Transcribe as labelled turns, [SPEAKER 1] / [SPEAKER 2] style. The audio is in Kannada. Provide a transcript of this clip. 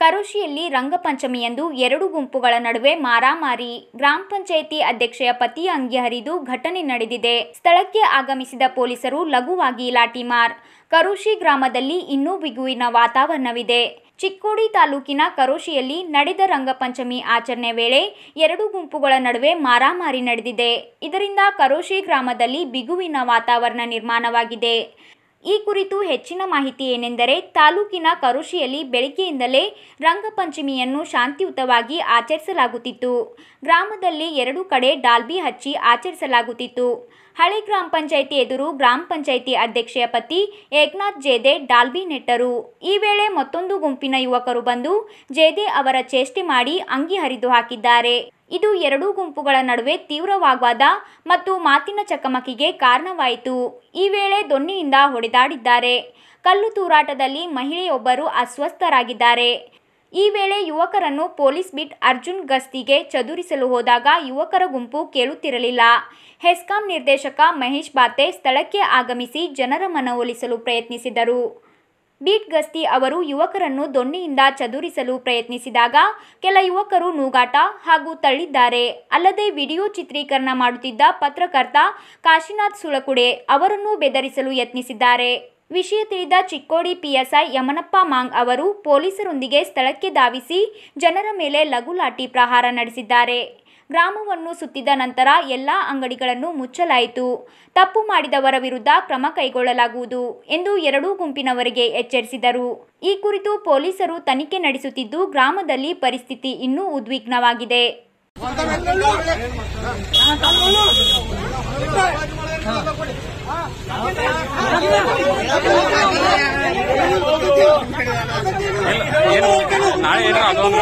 [SPEAKER 1] ಕರುಷಿಯಲ್ಲಿ ರಂಗಪಂಚಮಿಯಂದು ಎರಡು ಗುಂಪುಗಳ ನಡುವೆ ಮಾರಾಮಾರಿ ಗ್ರಾಮ ಪಂಚಾಯಿತಿ ಅಧ್ಯಕ್ಷೆಯ ಪತಿಯ ಅಂಗಿ ಹರಿದು ಘಟನೆ ನಡೆದಿದೆ ಸ್ಥಳಕ್ಕೆ ಆಗಮಿಸಿದ ಪೊಲೀಸರು ಲಘುವಾಗಿ ಲಾಠಿಮಾರ್ ಕರುಷಿ ಗ್ರಾಮದಲ್ಲಿ ಇನ್ನೂ ಬಿಗುವಿನ ವಾತಾವರಣವಿದೆ ಚಿಕ್ಕೋಡಿ ತಾಲೂಕಿನ ಕರೋಶಿಯಲ್ಲಿ ನಡೆದ ರಂಗಪಂಚಮಿ ಆಚರಣೆ ವೇಳೆ ಎರಡು ಗುಂಪುಗಳ ನಡುವೆ ಮಾರಾಮಾರಿ ನಡೆದಿದೆ ಇದರಿಂದ ಕರೋಶಿ ಗ್ರಾಮದಲ್ಲಿ ಬಿಗುವಿನ ವಾತಾವರಣ ನಿರ್ಮಾಣವಾಗಿದೆ ಈ ಕುರಿತು ಹೆಚ್ಚಿನ ಮಾಹಿತಿ ಏನೆಂದರೆ ತಾಲೂಕಿನ ಕರುಷಿಯಲ್ಲಿ ಬೆಳಗ್ಗೆಯಿಂದಲೇ ರಂಗಪಂಚಮಿಯನ್ನು ಶಾಂತಿಯುತವಾಗಿ ಆಚರಿಸಲಾಗುತ್ತಿತ್ತು ಗ್ರಾಮದಲ್ಲಿ ಎರಡು ಕಡೆ ಡಾಲ್ಬಿ ಹಚ್ಚಿ ಆಚರಿಸಲಾಗುತ್ತಿತ್ತು ಹಳೆ ಗ್ರಾಮ ಪಂಚಾಯಿತಿ ಎದುರು ಗ್ರಾಮ ಪಂಚಾಯಿತಿ ಅಧ್ಯಕ್ಷೆಯ ಪತಿ ಏಕನಾಥ್ ಜೇದೆ ಡಾಲ್ಬಿ ನೆಟ್ಟರು ಈ ವೇಳೆ ಮತ್ತೊಂದು ಗುಂಪಿನ ಯುವಕರು ಬಂದು ಜೇದೆ ಅವರ ಚೇಷ್ಟೆ ಮಾಡಿ ಅಂಗಿ ಹರಿದು ಹಾಕಿದ್ದಾರೆ ಇದು ಎರಡೂ ಗುಂಪುಗಳ ನಡುವೆ ತೀವ್ರ ವಾಗ್ವಾದ ಮತ್ತು ಮಾತಿನ ಚಕಮಕಿಗೆ ಕಾರಣವಾಯಿತು ಈ ವೇಳೆ ದೊನ್ನಿಯಿಂದ ಹೊಡೆದಾಡಿದ್ದಾರೆ ಕಲ್ಲು ತೂರಾಟದಲ್ಲಿ ಮಹಿಳೆಯೊಬ್ಬರು ಅಸ್ವಸ್ಥರಾಗಿದ್ದಾರೆ ಈ ವೇಳೆ ಯುವಕರನ್ನು ಪೊಲೀಸ್ ಬಿಟ್ ಅರ್ಜುನ್ ಗಸ್ತಿಗೆ ಚದುರಿಸಲು ಹೋದಾಗ ಯುವಕರ ಗುಂಪು ಕೇಳುತ್ತಿರಲಿಲ್ಲ ಹೆಸ್ಕಾಂ ನಿರ್ದೇಶಕ ಮಹೇಶ್ ಬಾತೆ ಸ್ಥಳಕ್ಕೆ ಆಗಮಿಸಿ ಜನರ ಮನವೊಲಿಸಲು ಪ್ರಯತ್ನಿಸಿದರು ಬೀಟ್ ಗಸ್ತಿ ಅವರು ಯುವಕರನ್ನು ದೊಣ್ಣೆಯಿಂದ ಚದುರಿಸಲು ಪ್ರಯತ್ನಿಸಿದಾಗ ಕೆಲ ಯುವಕರು ನೂಗಾಟ ಹಾಗೂ ತಳ್ಳಿದ್ದಾರೆ ಅಲ್ಲದೆ ವಿಡಿಯೋ ಚಿತ್ರೀಕರಣ ಮಾಡುತ್ತಿದ್ದ ಪತ್ರಕರ್ತ ಕಾಶಿನಾಥ್ ಸುಳಕುಡೆ ಅವರನ್ನು ಬೆದರಿಸಲು ಯತ್ನಿಸಿದ್ದಾರೆ ವಿಷಯ ತಿಳಿದ ಚಿಕ್ಕೋಡಿ ಪಿಎಸ್ಐ ಯಮನಪ್ಪ ಮಾಂಗ್ ಅವರು ಪೊಲೀಸರೊಂದಿಗೆ ಸ್ಥಳಕ್ಕೆ ಧಾವಿಸಿ ಜನರ ಮೇಲೆ ಲಘು ಲಾಠಿ ಪ್ರಹಾರ ನಡೆಸಿದ್ದಾರೆ ಗ್ರಾಮವನ್ನು ಸುತ್ತಿದ ನಂತರ ಎಲ್ಲ ಅಂಗಡಿಗಳನ್ನು ಮುಚ್ಚಲಾಯಿತು ತಪ್ಪು ಮಾಡಿದವರ ವಿರುದ್ಧ ಕ್ರಮ ಕೈಗೊಳ್ಳಲಾಗುವುದು ಎಂದು ಎರಡೂ ಗುಂಪಿನವರಿಗೆ ಎಚ್ಚರಿಸಿದರು ಈ ಕುರಿತು ಪೊಲೀಸರು ತನಿಖೆ ನಡೆಸುತ್ತಿದ್ದು ಗ್ರಾಮದಲ್ಲಿ ಪರಿಸ್ಥಿತಿ ಇನ್ನೂ ಉದ್ವಿಗ್ನವಾಗಿದೆ
[SPEAKER 2] ಏನು ನಾಳೆ ಏನೋ ಅದೊಂದು